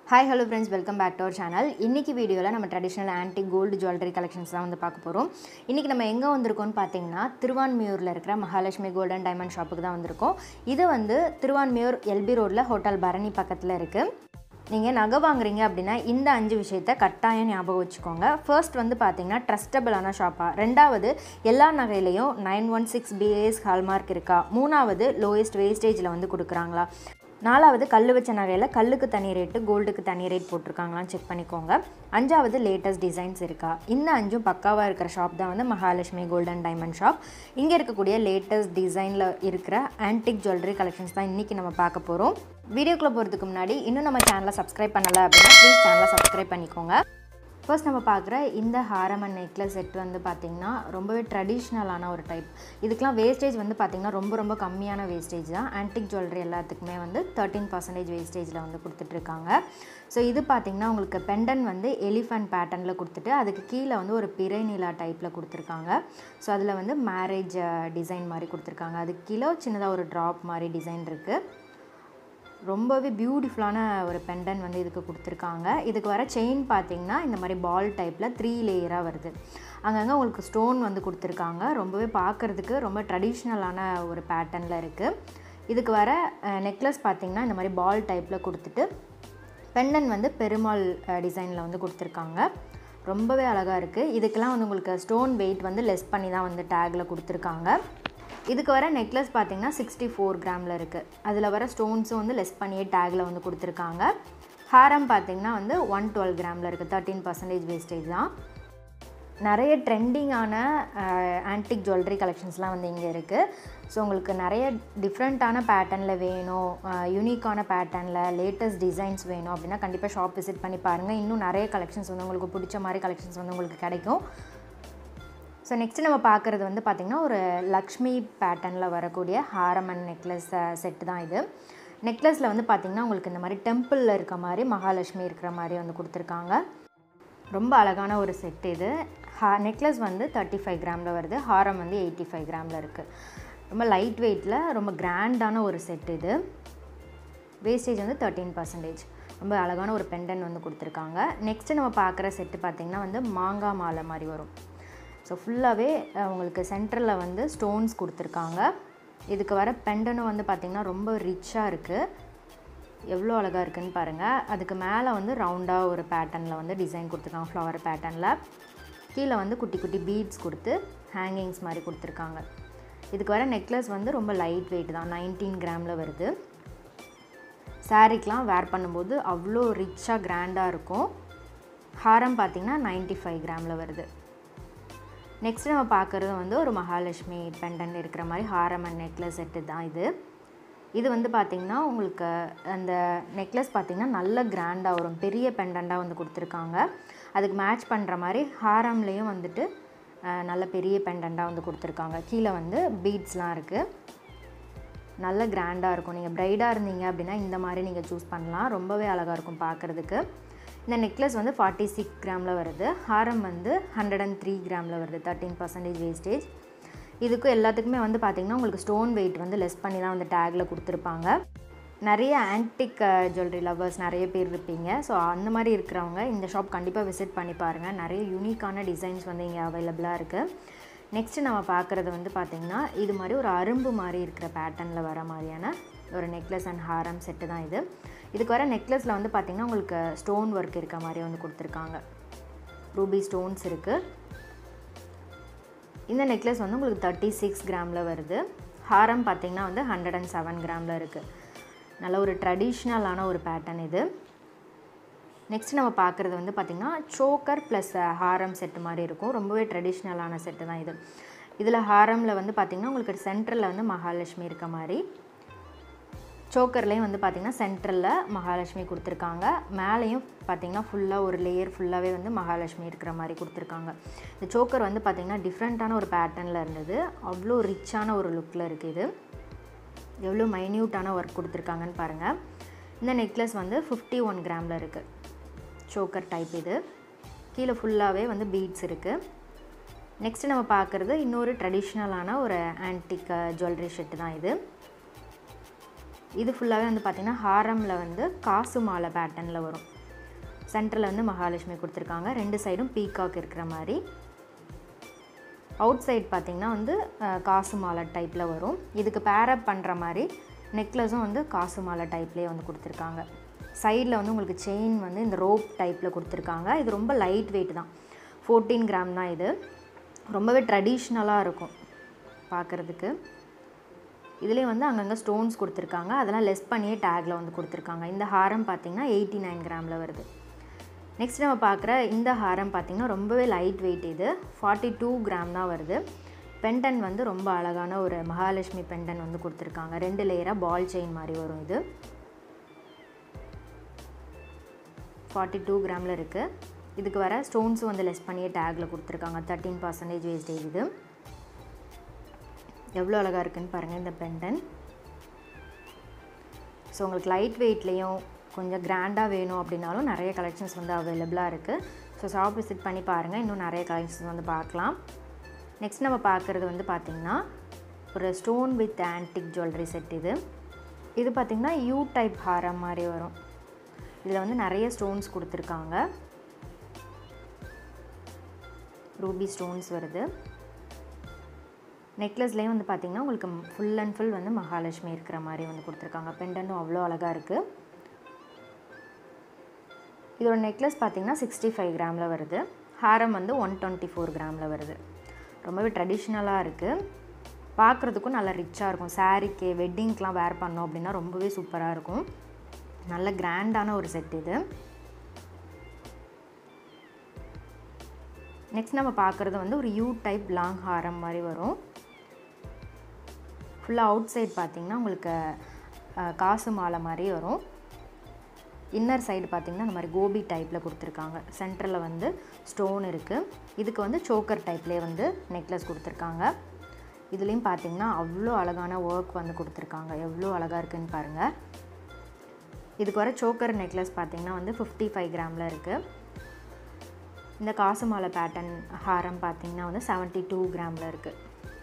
hi hello friends welcome back to our channel இன்றைக்கி வீடியோவில் நம்ம traditional antique gold jewellery collections தான் வந்து பார்க்க போகிறோம் இன்றைக்கி நம்ம எங்கே வந்திருக்கோம்னு பார்த்தீங்கன்னா திருவான்மியூரில் இருக்கிற மகாலட்சுமி கோல்டன் டைமண்ட் ஷாப்புக்கு தான் வந்திருக்கோம் இது வந்து திருவான்மியூர் எல்பி ரோட்டில் ஹோட்டல் பரணி பக்கத்தில் இருக்குது நீங்கள் நகை வாங்குறீங்க அப்படின்னா இந்த அஞ்சு விஷயத்த கட்டாயம் ஞாபகம் வச்சுக்கோங்க ஃபர்ஸ்ட் வந்து பார்த்தீங்கன்னா ட்ரஸ்டபிளான ஷாப்பாக ரெண்டாவது எல்லா நகையிலையும் nine one six BIS hallmark இருக்கா மூணாவது லோயஸ்ட் வேஸ்டேஜில் வந்து கொடுக்குறாங்களா நாலாவது கல் வச்ச நகையில் கல்லுக்கு தனி ரேட்டு கோல்டுக்கு தனி ரேட் போட்டிருக்காங்களான்னு செக் பண்ணிக்கோங்க அஞ்சாவது லேட்டஸ்ட் டிசைன்ஸ் இருக்கா இந்த அஞ்சும் பக்காவாக இருக்கிற ஷாப் தான் வந்து மகாலட்சுமி கோல்டன் டைமண்ட் ஷாப் இங்கே இருக்கக்கூடிய லேட்டஸ்ட் டிசைனில் இருக்கிற ஆன்டிக் ஜுவல்லரி கலெக்ஷன்ஸ் தான் இன்றைக்கி நம்ம பார்க்க போகிறோம் வீடியோக்குள்ளே போகிறதுக்கு முன்னாடி இன்னும் நம்ம சேனலை சப்ஸ்கிரைப் பண்ணலை அப்படின்னா ப்ளீஸ் சேனலை சப்ஸ்கிரைப் பண்ணிக்கோங்க ஃபர்ஸ்ட் நம்ம பார்க்குற இந்த ஹாரம் அண்ட் நெக்லஸ் செட் வந்து பார்த்திங்கன்னா ரொம்பவே ட்ரெடிஷ்னலான ஒரு டைப் இதுக்கெலாம் வேஸ்டேஜ் வந்து பார்த்திங்கன்னா ரொம்ப ரொம்ப கம்மியான வேஸ்டேஜ் தான் ஆன்டிக் ஜுவல்லரி எல்லாத்துக்குமே வந்து தேர்ட்டீன் பர்சன்டேஜ் வேஸ்டேஜில் வந்து கொடுத்துட்ருக்காங்க ஸோ இது பார்த்திங்கன்னா உங்களுக்கு பெண்டன் வந்து எலிஃபண்ட் பேட்டர்னில் கொடுத்துட்டு அதுக்கு கீழே வந்து ஒரு பிறை நிலா டைப்பில் கொடுத்துருக்காங்க ஸோ அதில் வந்து மேரேஜ் டிசைன் மாதிரி கொடுத்துருக்காங்க அதுக்கு கீழே சின்னதாக ஒரு ட்ராப் மாதிரி டிசைன் இருக்குது ரொம்பவே பியூட்டிஃபுல்லான ஒரு பெண்டன் வந்து இதுக்கு கொடுத்துருக்காங்க இதுக்கு வர செயின் பார்த்தீங்கன்னா இந்த மாதிரி பால் டைப்பில் த்ரீ லேயராக வருது அங்கங்கே உங்களுக்கு ஸ்டோன் வந்து கொடுத்துருக்காங்க ரொம்பவே பார்க்குறதுக்கு ரொம்ப ட்ரெடிஷ்னலான ஒரு பேட்டர்னில் இருக்குது இதுக்கு வர நெக்லஸ் பார்த்திங்கன்னா இந்த மாதிரி பால் டைப்பில் கொடுத்துட்டு பெண்டன் வந்து பெருமாள் டிசைனில் வந்து கொடுத்துருக்காங்க ரொம்பவே அழகாக இருக்குது இதுக்கெல்லாம் வந்து உங்களுக்கு ஸ்டோன் வெயிட் வந்து லெஸ் பண்ணி தான் வந்து டேக்கில் கொடுத்துருக்காங்க இதுக்கு வர நெக்லஸ் பார்த்தீங்கன்னா சிக்ஸ்டி ஃபோர் கிராமில் இருக்குது அதில் வர ஸ்டோன்ஸும் வந்து லெஸ் பண்ணியே டேக்கில் வந்து கொடுத்துருக்காங்க ஹாரம் பார்த்தீங்கன்னா வந்து ஒன் டுவெல் கிராமில் இருக்குது தேர்ட்டீன் பர்சன்டேஜ் வேஸ்டேஜ் தான் நிறைய ட்ரெண்டிங்கான ஆன்டிக் ஜுவல்லரி கலெக்ஷன்ஸ்லாம் வந்து இங்கே இருக்குது ஸோ உங்களுக்கு நிறைய டிஃப்ரெண்ட்டான பேட்டர்னில் வேணும் யூனிக்கான பேட்டர்னில் லேட்டஸ்ட் டிசைன்ஸ் வேணும் அப்படின்னா கண்டிப்பாக ஷாப் விசிட் பண்ணி பாருங்கள் இன்னும் நிறைய கலெக்ஷன்ஸ் வந்து உங்களுக்கு பிடிச்ச மாதிரி கலெக்ஷன்ஸ் வந்து உங்களுக்கு கிடைக்கும் ஸோ நெக்ஸ்ட்டு நம்ம பார்க்குறது வந்து பார்த்திங்கன்னா ஒரு லக்ஷ்மி பேட்டர்னில் வரக்கூடிய ஹாரம் அண்ட் நெக்லஸ் செட்டு தான் இது நெக்லஸில் வந்து பார்த்திங்கன்னா உங்களுக்கு இந்த மாதிரி டெம்பிளில் இருக்க மாதிரி மகாலட்சுமி இருக்கிற மாதிரி வந்து கொடுத்துருக்காங்க ரொம்ப அழகான ஒரு செட் இது ஹா நெக்லஸ் வந்து தேர்ட்டி ஃபைவ் கிராமில் வருது ஹாரம் வந்து எயிட்டி ஃபைவ் கிராமில் இருக்குது ரொம்ப லைட் வெயிட்டில் ரொம்ப கிராண்டான ஒரு செட் இது வேஸ்டேஜ் வந்து தேர்ட்டீன் பர்சன்டேஜ் ரொம்ப அழகான ஒரு பெண்டன் வந்து கொடுத்துருக்காங்க நெக்ஸ்ட்டு நம்ம பார்க்குற செட்டு பார்த்திங்கன்னா வந்து மாங்காய் மாலை மாதிரி வரும் ஸோ ஃபுல்லாகவே உங்களுக்கு சென்டரில் வந்து ஸ்டோன்ஸ் கொடுத்துருக்காங்க இதுக்கு வர பெண்டனும் வந்து பார்த்திங்கன்னா ரொம்ப ரிச்சாக இருக்குது எவ்வளோ அழகாக இருக்குதுன்னு பாருங்கள் அதுக்கு மேலே வந்து ரவுண்டாக ஒரு பேட்டர்னில் வந்து டிசைன் கொடுத்துருக்காங்க ஃப்ளவர் பேட்டர்னில் கீழே வந்து குட்டி குட்டி பீட்ஸ் கொடுத்து ஹேங்கிங்ஸ் மாதிரி கொடுத்துருக்காங்க இதுக்கு வர நெக்லஸ் வந்து ரொம்ப லைட் வெயிட் தான் நைன்டீன் கிராமில் வருது சாரீக்கெலாம் வேர் பண்ணும்போது அவ்வளோ ரிச்சாக கிராண்டாக இருக்கும் ஹாரம் பார்த்திங்கன்னா நைன்ட்டி ஃபைவ் கிராமில் வருது நெக்ஸ்ட் நம்ம பார்க்குறது வந்து ஒரு மகாலட்சுமி பெண்டன் இருக்கிற மாதிரி ஹாரம் அண்ட் நெக்லஸ் செட்டு தான் இது இது வந்து பார்த்திங்கன்னா உங்களுக்கு அந்த நெக்லஸ் பார்த்திங்கன்னா நல்ல கிராண்டாக வரும் பெரிய பெண்டண்டாக வந்து கொடுத்துருக்காங்க அதுக்கு மேட்ச் பண்ணுற மாதிரி ஹாரம்லேயும் வந்துட்டு நல்ல பெரிய பெண்டண்டாக வந்து கொடுத்துருக்காங்க கீழே வந்து பீட்ஸ்லாம் இருக்குது நல்ல கிராண்டாக இருக்கும் நீங்கள் ப்ரைடாக இருந்தீங்க அப்படின்னா இந்த மாதிரி நீங்கள் சூஸ் பண்ணலாம் ரொம்பவே அழகாக இருக்கும் பார்க்குறதுக்கு இந்த நெக்லஸ் வந்து ஃபார்ட்டி சிக்ஸ் கிராமில் வருது ஹாரம் வந்து ஹண்ட்ரட் அண்ட் த்ரீ கிராமில் வருது தேர்ட்டீன் பர்சன்டேஜ் வேஸ்டேஜ் இதுக்கும் எல்லாத்துக்குமே வந்து பார்த்திங்கன்னா உங்களுக்கு ஸ்டோன் வெயிட் வந்து லெஸ் பண்ணி தான் வந்து டேக்கில் கொடுத்துருப்பாங்க நிறைய ஆன்டிக் ஜுவல்லரி லவ்வர்ஸ் நிறைய பேர் இருப்பீங்க ஸோ அந்த மாதிரி இருக்கிறவங்க இந்த ஷாப் கண்டிப்பாக விசிட் பண்ணி பாருங்கள் நிறைய யூனிக்கான டிசைன்ஸ் வந்து இங்கே அவைலபிளாக இருக்குது நெக்ஸ்ட்டு நம்ம பார்க்குறது வந்து பார்த்திங்கன்னா இது மாதிரி ஒரு அரும்பு மாதிரி இருக்கிற பேட்டர்னில் வர மாதிரியான ஒரு நெக்லஸ் அண்ட் ஹாரம் செட்டு தான் இது இதுக்கு வர நெக்லஸில் வந்து பார்த்திங்கன்னா உங்களுக்கு ஸ்டோன் ஒர்க் இருக்க மாதிரி வந்து கொடுத்துருக்காங்க ரூபி ஸ்டோன்ஸ் இருக்குது இந்த நெக்லஸ் வந்து உங்களுக்கு தேர்ட்டி சிக்ஸ் கிராமில் வருது ஹாரம் பார்த்திங்கன்னா வந்து ஹண்ட்ரட் அண்ட் செவன் கிராமில் இருக்குது நல்ல ஒரு ட்ரெடிஷ்னலான ஒரு பேட்டர்ன் இது நெக்ஸ்ட் நம்ம பார்க்குறது வந்து பார்த்திங்கன்னா சோக்கர் ப்ளஸ் ஹாரம் செட்டு மாதிரி இருக்கும் ரொம்பவே ட்ரெடிஷ்னலான செட்டு தான் இது இதில் ஹாரமில் வந்து பார்த்திங்கன்னா உங்களுக்கு சென்டரில் வந்து மகாலட்சுமி இருக்க மாதிரி சோக்கர்லேயும் வந்து பார்த்திங்கன்னா சென்ட்ரலில் மகாலட்சுமி கொடுத்துருக்காங்க மேலேயும் பார்த்திங்கன்னா ஃபுல்லாக ஒரு லேயர் ஃபுல்லாகவே வந்து மகாலட்சுமி இருக்கிற மாதிரி கொடுத்துருக்காங்க இந்த சோக்கர் வந்து பார்த்திங்கன்னா டிஃப்ரெண்ட்டான ஒரு பேட்டர்னில் இருந்தது அவ்வளோ ரிச்சான ஒரு லுக்கில் இருக்குது இது எவ்வளோ மைன்யூட்டான ஒர்க் கொடுத்துருக்காங்கன்னு பாருங்கள் இந்த நெக்லஸ் வந்து ஃபிஃப்டி ஒன் கிராமில் இருக்குது சோக்கர் டைப் இது கீழே ஃபுல்லாகவே வந்து பீட்ஸ் இருக்குது நெக்ஸ்ட்டு நம்ம பார்க்குறது இன்னொரு ட்ரெடிஷ்னலான ஒரு ஆன்டிக் ஜுவல்லரி ஷெட்டு தான் இது இது ஃபுல்லாகவே வந்து பார்த்திங்கன்னா ஹாரமில் வந்து காசு மாலை பேட்டர்னில் வரும் சென்டரில் வந்து மகாலட்சுமி கொடுத்துருக்காங்க ரெண்டு சைடும் பீகாக் இருக்கிற மாதிரி அவுட் சைட் பார்த்திங்கன்னா வந்து அஹ், காசு மாலை டைப்பில் வரும் இதுக்கு பேரப் பண்ணுற மாதிரி நெக்லஸும் வந்து காசு மாலை டைப்லேயே வந்து கொடுத்துருக்காங்க சைடில் வந்து உங்களுக்கு செயின் வந்து இந்த ரோப் டைப்பில் கொடுத்துருக்காங்க இது ரொம்ப லைட் வெயிட் தான் ஃபோர்டீன் கிராம் தான் இது ரொம்பவே ட்ரெடிஷ்னலாக இருக்கும் பார்க்குறதுக்கு இதுலேயே வந்து அங்கங்கே ஸ்டோன்ஸ் கொடுத்துருக்காங்க அதெல்லாம் லெஸ் பண்ணியே டேக்கில் வந்து கொடுத்துருக்காங்க இந்த ஹாரம் பார்த்திங்கன்னா எயிட்டி நைன் கிராமில் வருது நெக்ஸ்ட் நம்ம பார்க்குற இந்த ஹாரம் பார்த்திங்கன்னா ரொம்பவே லைட் வெயிட் இது ஃபார்ட்டி டூ கிராம் தான் வருது பெண்டன் வந்து ரொம்ப அழகான ஒரு மகாலட்சுமி பெண்டன் வந்து கொடுத்துருக்காங்க ரெண்டு லேயராக பால் செயின் மாதிரி வரும் இது ஃபார்ட்டி டூ கிராமில் இருக்குது இதுக்கு வர ஸ்டோன்ஸும் வந்து லெஸ் பண்ணியே டேக்கில் கொடுத்துருக்காங்க தேர்ட்டீன் பர்சன்டேஜ் வேஸ்டேஜ் இது எவ்வளோ அழகாக இருக்குன்னு பாருங்கள் இந்த பெண்டன் ஸோ உங்களுக்கு லைட் வெயிட்லேயும் கொஞ்சம் கிராண்டாக வேணும் அப்படின்னாலும் நிறைய கலெக்ஷன்ஸ் வந்து அவைலபிளாக இருக்குது ஸோ ஷாப் விசிட் பண்ணி பாருங்கள் இன்னும் நிறைய கலெக்ஷன்ஸ் வந்து பார்க்கலாம் நெக்ஸ்ட் நம்ம பார்க்குறது வந்து பார்த்திங்கன்னா ஒரு stone with antique jewellery set இது இது பார்த்திங்கன்னா யூ டைப் ஹாரம் மாதிரி வரும் இதில் வந்து நிறைய ஸ்டோன்ஸ் கொடுத்துருக்காங்க ரூபி ஸ்டோன்ஸ் வருது நெக்லஸ்லேயும் வந்து பார்த்திங்கன்னா உங்களுக்கு ஃபுல் அண்ட் ஃபுல் வந்து மகாலட்சுமி இருக்கிற மாதிரி வந்து கொடுத்துருக்காங்க பெண்டன்ட்டும் அவ்வளோ அழகாக இருக்குது இதோட நெக்லஸ் பார்த்திங்கன்னா சிக்ஸ்டி ஃபைவ் கிராமில் வருது ஹாரம் வந்து ஒன் டுவெண்ட்டி ஃபோர் கிராமில் வருது ரொம்பவே ட்ரெடிஷ்னலாக இருக்குது பார்க்குறதுக்கும் நல்லா ரிச்சாக இருக்கும் சாரீக்கு வெட்டிங்க்கெலாம் வேர் பண்ணோம் அப்படின்னா ரொம்பவே சூப்பராக இருக்கும் நல்ல கிராண்டான ஒரு செட் இது நெக்ஸ்ட் நம்ம பார்க்குறது வந்து ஒரு யூ டைப் லாங் ஹாரம் மாதிரி வரும் ஃபுல்லாக அவுட் சைட் பார்த்திங்கன்னா உங்களுக்கு அஹ், காசு மாலை மாதிரி வரும் இன்னர் சைடு பார்த்திங்கன்னா இந்த மாதிரி கோபி டைப்பில் கொடுத்துருக்காங்க சென்டரில் வந்து ஸ்டோன் இருக்குது இதுக்கு வந்து சோக்கர் டைப்லேயே வந்து நெக்லஸ் கொடுத்துருக்காங்க இதுலேயும் பார்த்திங்கன்னா அவ்வளோ அழகான ஒர்க் வந்து கொடுத்துருக்காங்க எவ்வளோ அழகாக இருக்குன்னு பாருங்கள் இதுக்கு வர சோக்கர் நெக்லஸ் பார்த்திங்கன்னா வந்து ஃபிஃப்டி ஃபைவ் கிராமில் இருக்குது இந்த காசு மாலை பேட்டர்ன் ஹாரம் பார்த்திங்கன்னா வந்து செவன்ட்டி டூ கிராமில் இருக்குது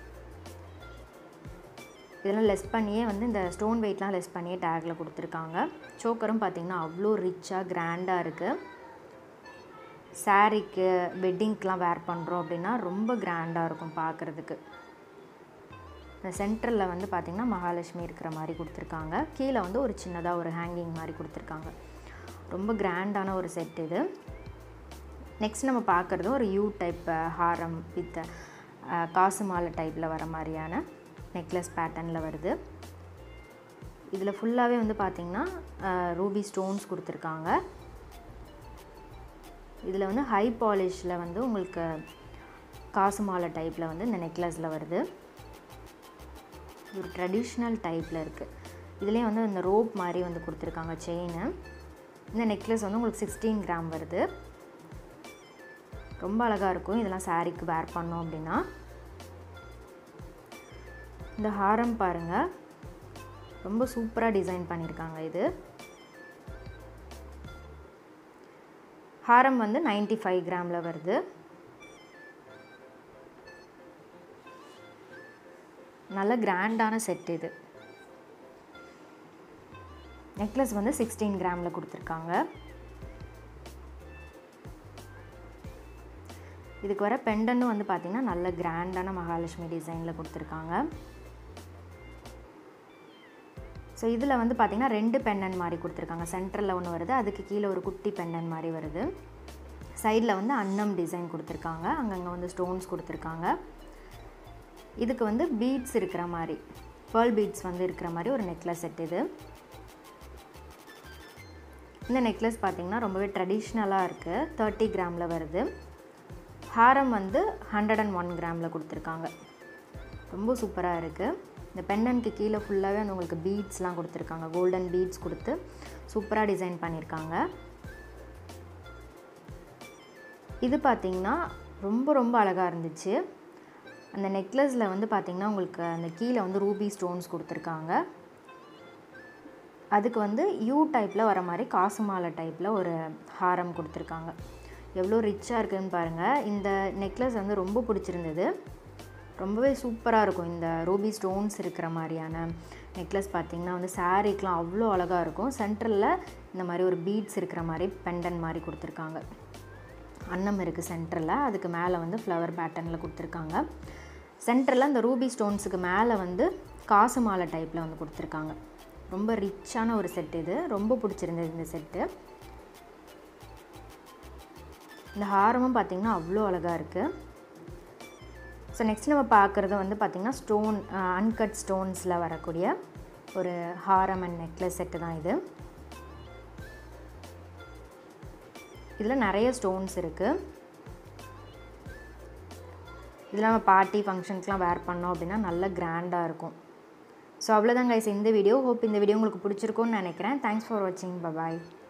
இதெல்லாம் லெஸ் பண்ணியே வந்து இந்த ஸ்டோன் வெயிட்லாம் லெஸ் பண்ணியே டேக்கில் கொடுத்துருக்காங்க சோக்கரும் பார்த்திங்கன்னா அவ்வளோ ரிச்சாக கிராண்டாக இருக்குது சாரீக்கு வெட்டிங்க்கெலாம் வேர் பண்ணுறோம் அப்படின்னா ரொம்ப கிராண்டாக இருக்கும் பார்க்குறதுக்கு இந்த சென்டரில் வந்து பார்த்திங்கன்னா மகாலட்சுமி இருக்கிற மாதிரி கொடுத்துருக்காங்க கீழே வந்து ஒரு சின்னதாக ஒரு ஹேங்கிங் மாதிரி கொடுத்துருக்காங்க ரொம்ப கிராண்டான ஒரு செட் இது நெக்ஸ்ட் நம்ம பார்க்குறது ஒரு யூ டைப் ஹாரம் வித் காசு மாலை டைப்பில் வர மாதிரியான நெக்லஸ் பேட்டர்னில் வருது இதில் ஃபுல்லாகவே வந்து பார்த்திங்கன்னா ரூபி ஸ்டோன்ஸ் கொடுத்துருக்காங்க இதில் வந்து ஹை பாலிஷில் வந்து உங்களுக்கு காசு மாலை டைப்பில் வந்து இந்த நெக்லஸில் வருது இது ஒரு ட்ரெடிஷ்னல் டைப்பில் இருக்குது இதுலேயே வந்து இந்த ரோப் மாதிரி வந்து கொடுத்துருக்காங்க செயின் இந்த நெக்லஸ் வந்து உங்களுக்கு சிக்ஸ்டீன் கிராம் வருது ரொம்ப அழகாக இருக்கும் இதெல்லாம் சாரீக்கு வேர் பண்ணோம் அப்படின்னா இந்த ஹாரம் பாருங்கள் ரொம்ப சூப்பராக டிசைன் பண்ணியிருக்காங்க இது ஹாரம் வந்து 95 ஃபைவ் கிராமில் வருது நல்ல கிராண்டான செட் இது நெக்லஸ் வந்து சிக்ஸ்டீன் கிராமில் கொடுத்துருக்காங்க இதுக்கு வர பெண்டன்னும் வந்து பார்த்திங்கன்னா நல்ல கிராண்டான மகாலட்சுமி டிசைனில் கொடுத்துருக்காங்க ஸோ இதில் வந்து பார்த்திங்கன்னா ரெண்டு பெண்டன் மாதிரி கொடுத்துருக்காங்க சென்டரில் ஒன்று வருது அதுக்கு கீழே ஒரு குட்டி பெண்டன் மாதிரி வருது சைடில் வந்து அன்னம் டிசைன் கொடுத்துருக்காங்க அங்கங்கே வந்து ஸ்டோன்ஸ் கொடுத்துருக்காங்க இதுக்கு வந்து பீட்ஸ் இருக்கிற மாதிரி பேர்ல் பீட்ஸ் வந்து இருக்கிற மாதிரி ஒரு நெக்லஸ் செட் இது இந்த நெக்லஸ் பார்த்திங்கன்னா ரொம்பவே ட்ரெடிஷ்னலாக இருக்குது தேர்ட்டி கிராமில் வருது ஹாரம் வந்து ஹண்ட்ரட் அண்ட் ஒன் கிராமில் கொடுத்துருக்காங்க ரொம்ப சூப்பராக இருக்குது இந்த பெண்டனுக்கு கீழே ஃபுல்லாகவே வந்து உங்களுக்கு பீட்ஸ்லாம் கொடுத்துருக்காங்க கோல்டன் பீட்ஸ் கொடுத்து சூப்பராக டிசைன் பண்ணியிருக்காங்க இது பார்த்திங்கன்னா ரொம்ப ரொம்ப அழகாக இருந்துச்சு அந்த நெக்லஸில் வந்து பார்த்திங்கன்னா உங்களுக்கு அந்த கீழே வந்து ரூபி ஸ்டோன்ஸ் கொடுத்துருக்காங்க அதுக்கு வந்து யூ டைப்பில் வர மாதிரி காசு மாலை டைப்பில் ஒரு ஹாரம் கொடுத்துருக்காங்க எவ்வளோ ரிச்சாக இருக்குதுன்னு பாருங்கள் இந்த நெக்லஸ் வந்து ரொம்ப பிடிச்சிருந்தது ரொம்பவே சூப்பராக இருக்கும் இந்த ரூபி ஸ்டோன்ஸ் இருக்கிற மாதிரியான நெக்லஸ் பார்த்திங்கன்னா வந்து சாரீக்கெலாம் அவ்வளோ அழகாக இருக்கும் சென்டரில் இந்த மாதிரி ஒரு பீட்ஸ் இருக்கிற மாதிரி பெண்டன் மாதிரி கொடுத்துருக்காங்க அன்னம் இருக்குது சென்டரில் அதுக்கு மேலே வந்து ஃப்ளவர் பேட்டர்னில் கொடுத்துருக்காங்க சென்டரில் இந்த ரூபி ஸ்டோன்ஸுக்கு மேலே வந்து காசு மாலை டைப்பில் வந்து கொடுத்துருக்காங்க ரொம்ப ரிச்சான ஒரு செட் இது ரொம்ப பிடிச்சிருந்தது இந்த செட்டு இந்த ஹாரமும் பார்த்திங்கன்னா அவ்வளோ அழகாக இருக்குது ஸோ நெக்ஸ்ட் நம்ம பார்க்குறது வந்து பார்த்திங்கன்னா ஸ்டோன் அன்கட் ஸ்டோன்ஸில் வரக்கூடிய ஒரு ஹாரம் அண்ட் நெக்லஸ் செட்டு தான் இது இதில் நிறைய ஸ்டோன்ஸ் இருக்குது இதில் நம்ம பார்ட்டி ஃபங்க்ஷனுக்குலாம் வேர் பண்ணோம் அப்படின்னா நல்ல கிராண்டாக இருக்கும் ஸோ அவ்வளோதான் கைஸ் இந்த வீடியோ ஹோப் இந்த வீடியோ உங்களுக்கு பிடிச்சிருக்கும்னு நினைக்கிறேன் தேங்க்ஸ் ஃபார் வாட்சிங் பபாய்